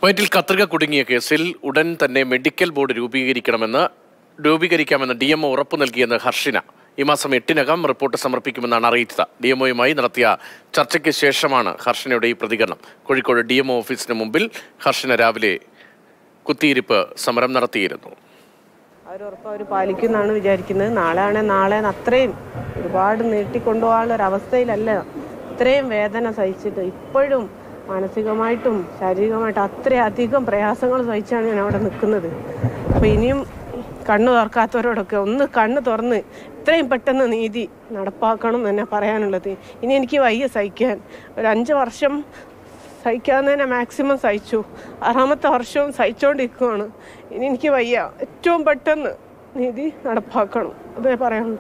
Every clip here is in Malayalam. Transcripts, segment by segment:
വയറ്റിൽ കത്രിക കുടുങ്ങിയ കേസിൽ ഉടൻ തന്നെ മെഡിക്കൽ ബോർഡ് രൂപീകരിക്കണമെന്ന് രൂപീകരിക്കാമെന്ന് ഡി എം ഉറപ്പു നൽകിയെന്ന് ഹർഷിന ഈ മാസം എട്ടിനകം റിപ്പോർട്ട് സമർപ്പിക്കുമെന്നാണ് അറിയിച്ചത് ഡി എംഒയുമായി നടത്തിയ ചർച്ചയ്ക്ക് ശേഷമാണ് ഹർഷിനയുടെ ഈ പ്രതികരണം കോഴിക്കോട് ഡി എം ഓഫീസിന് മുമ്പിൽ ഹർഷിന രാവിലെ കുത്തിയിരിപ്പ് സമരം നടത്തിയിരുന്നു അവരുറപ്പ് അവർ പാലിക്കുമെന്നാണ് വിചാരിക്കുന്നത് നാളെ ആണെ നാളെ അത്രയും ഒരുപാട് നീട്ടിക്കൊണ്ടുപോകാനുള്ള ഒരു അവസ്ഥയിലല്ല ഇത്രയും വേദന സഹിച്ചിട്ട് ഇപ്പോഴും മാനസികമായിട്ടും ശാരീരികമായിട്ടും അത്രയധികം പ്രയാസങ്ങൾ സഹിച്ചാണ് ഞാൻ അവിടെ നിൽക്കുന്നത് അപ്പോൾ ഇനിയും കണ്ണു തുറക്കാത്തവരോടൊക്കെ ഒന്ന് കണ്ണ് തുറന്ന് ഇത്രയും പെട്ടെന്ന് നീതി നടപ്പാക്കണം എന്ന് തന്നെ പറയാനുള്ളത് ഇനി എനിക്ക് വയ്യ സഹിക്കാൻ ഒരു അഞ്ച് വർഷം സഹിക്കാവുന്ന തന്നെ മാക്സിമം സഹിച്ചു ആറാമത്തെ വർഷവും സഹിച്ചുകൊണ്ടിരിക്കുകയാണ് ഇനി എനിക്ക് വയ്യ ഏറ്റവും പെട്ടെന്ന് നീതി നടപ്പാക്കണം അതേ പറയാനുള്ളൂ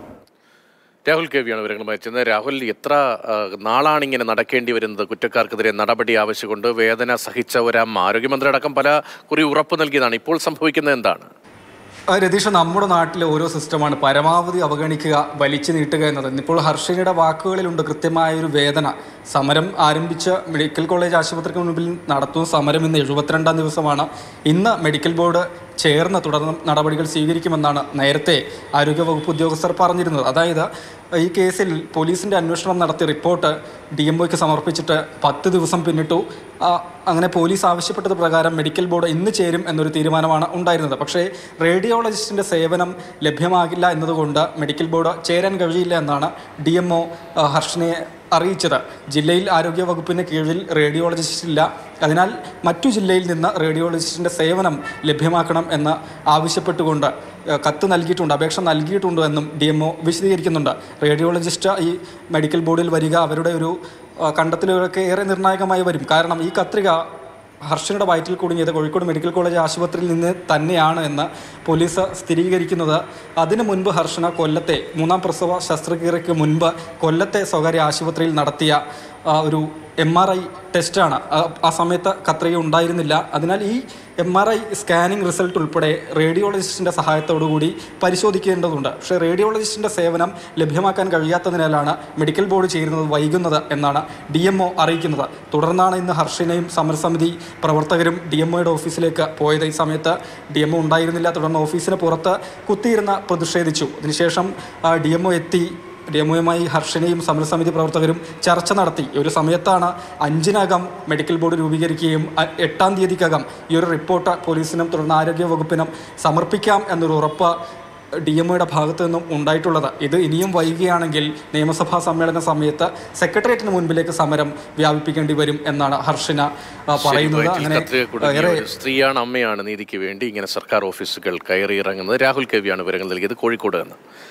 രാഹുൽ കെ വിയാണ് വിവരങ്ങളുമായി ചെന്നത് രാഹുൽ എത്ര ആ, നാളാണ് ഇങ്ങനെ നടക്കേണ്ടി വരുന്നത് കുറ്റക്കാർക്കെതിരെ നടപടി ആവശ്യമുണ്ട് വേദന സഹിച്ച ഒരമ്മ ആരോഗ്യമന്ത്രി അടക്കം പല കുറി ഉറപ്പ് നൽകിയതാണ് ഇപ്പോൾ സംഭവിക്കുന്നത് എന്താണ് ആ, രതീഷ നമ്മുടെ നാട്ടിലെ ഓരോ സിസ്റ്റമാണ് പരമാവധി അവഗണിക്കുക വലിച്ചു നീട്ടുക എന്നത് ഇപ്പോൾ ഹർഷിനിയുടെ വാക്കുകളിലുണ്ട് കൃത്യമായൊരു വേദന സമരം ആരംഭിച്ച മെഡിക്കൽ കോളേജ് ആശുപത്രിക്ക് മുൻപിൽ നടത്തുന്ന സമരം ഇന്ന് എഴുപത്തിരണ്ടാം ദിവസമാണ് ഇന്ന് മെഡിക്കൽ ബോർഡ് ചേർന്ന് തുടർ നടപടികൾ സ്വീകരിക്കുമെന്നാണ് നേരത്തെ ആരോഗ്യവകുപ്പ് ഉദ്യോഗസ്ഥർ പറഞ്ഞിരുന്നത് അതായത് ഈ കേസിൽ പോലീസിന്റെ അന്വേഷണം നടത്തിയ റിപ്പോർട്ട് ഡി എം ഒക്ക് സമർപ്പിച്ചിട്ട് പത്ത് ദിവസം പിന്നിട്ടു ആ, അങ്ങനെ പോലീസ് ആവശ്യപ്പെട്ടത് പ്രകാരം മെഡിക്കൽ ബോർഡ് ഇന്ന് ചേരും എന്നൊരു തീരുമാനമാണ് ഉണ്ടായിരുന്നത് പക്ഷേ റേഡിയോളജിസ്റ്റിന്റെ സേവനം ലഭ്യമാകില്ല എന്നതുകൊണ്ട് മെഡിക്കൽ ബോർഡ് ചേരാൻ കഴിയില്ല എന്നാണ് ഡി എം ഒ ഹർഷനെ അറിയിച്ചത് ജില്ലയിൽ ആരോഗ്യ വകുപ്പിന് കീഴിൽ റേഡിയോളജിസ്റ്റ് ഇല്ല അതിനാൽ മറ്റു ജില്ലയിൽ നിന്ന് റേഡിയോളജിസ്റ്റിന്റെ സേവനം ലഭ്യമാക്കണം എന്ന് ആവശ്യപ്പെട്ടുകൊണ്ട് ഏഹ്, കത്ത് നൽകിയിട്ടുണ്ട് അപേക്ഷ നൽകിയിട്ടുണ്ട് എന്നും ഡി എം ഒ വിശദീകരിക്കുന്നുണ്ട് റേഡിയോളജിസ്റ്റ് ഈ മെഡിക്കൽ ബോർഡിൽ വരിക അവരുടെ ഒരു ഏഹ്, കണ്ടെത്തലുകളൊക്കെ ഏറെ നിർണായകമായി വരും കാരണം ഈ കത്രിക ഹർഷനുടെ വയറ്റിൽ കുടുങ്ങിയത് കോഴിക്കോട് മെഡിക്കൽ കോളേജ് ആശുപത്രിയിൽ നിന്ന് തന്നെയാണ് എന്ന് പോലീസ് സ്ഥിരീകരിക്കുന്നത് അതിനു മുൻപ് ഹർഷന കൊല്ലത്തെ മൂന്നാം പ്രസവ ശസ്ത്രക്രിയയ്ക്ക് മുൻപ് കൊല്ലത്തെ സ്വകാര്യ ആശുപത്രിയിൽ നടത്തിയ ആ, ഒരു എം ആർ ഐ ടെസ്റ്റാണ് ആ- ആ സമയത്ത് കത്രിക ഉണ്ടായിരുന്നില്ല അതിനാൽ ഈ M R I scanning result ഉൾപ്പെടെ റേഡിയോളജിസ്റ്റിൻ്റെ സഹായത്തോടുകൂടി പരിശോധിക്കേണ്ടതുണ്ട് പക്ഷേ റേഡിയോളജിസ്റ്റിൻ്റെ സേവനം ലഭ്യമാക്കാൻ കഴിയാത്തതിനാലാണ് മെഡിക്കൽ ബോർഡ് ചേരുന്നത് വൈകുന്നത് എന്നാണ് ഡി എം ഒ അറിയിക്കുന്നത് തുടർന്നാണ് ഇന്ന് ഹർഷിനെയും സമരസമിതി പ്രവർത്തകരും ഡി എം ഒയുടെ ഓഫീസിലേക്ക് പോയത് ഈ സമയത്ത് ഡി എം ഒ ഉണ്ടായിരുന്നില്ല തുടർന്ന് ഓഫീസിന് പുറത്ത് കുത്തിയിരുന്ന് പ്രതിഷേധിച്ചു അതിനുശേഷം ഡി എം ഒ എത്തി ഡെമോയുമായി ഹർഷനെയും സമരസമിതി പ്രവർത്തകരും ചർച്ച നടത്തി ഈ ഒരു സമയത്താണ് അഞ്ചിനകം മെഡിക്കൽ ബോർഡ് രൂപീകരിക്കുകയും അ- എട്ടാം തീയതിക്കകം ഈ ഒരു റിപ്പോർട്ട് പോലീസിനും തുടർന്ന് ആരോഗ്യ വകുപ്പിനും സമർപ്പിക്കാം എന്നൊരു ഉറപ്പ് ഡി എം ഒയുടെ ഭാഗത്തു നിന്നും ഉണ്ടായിട്ടുള്ളത് ഇത് ഇനിയും വൈകിയാണെങ്കിൽ നിയമസഭാ സമ്മേളന സമയത്ത് സെക്രട്ടേറിയറ്റിന് മുൻപിലേക്ക് സമരം വ്യാപിപ്പിക്കേണ്ടി വരും എന്നാണ് ഹർഷിന ആ, പറയുന്നത് വയറ്റിൽ അങ്ങനെ കത്രിക കുടുങ്ങിയ ഏറെ ഒരു സ്ത്രീയാണ് അമ്മയാണ് നീതിക്ക് വേണ്ടി ഇങ്ങനെ സർക്കാർ ഓഫീസുകൾ കയറി ഇറങ്ങുന്നത് രാഹുൽ കെ വിയാണ് വിവരങ്ങൾ നൽകിയത് കോഴിക്കോട് നിന്ന്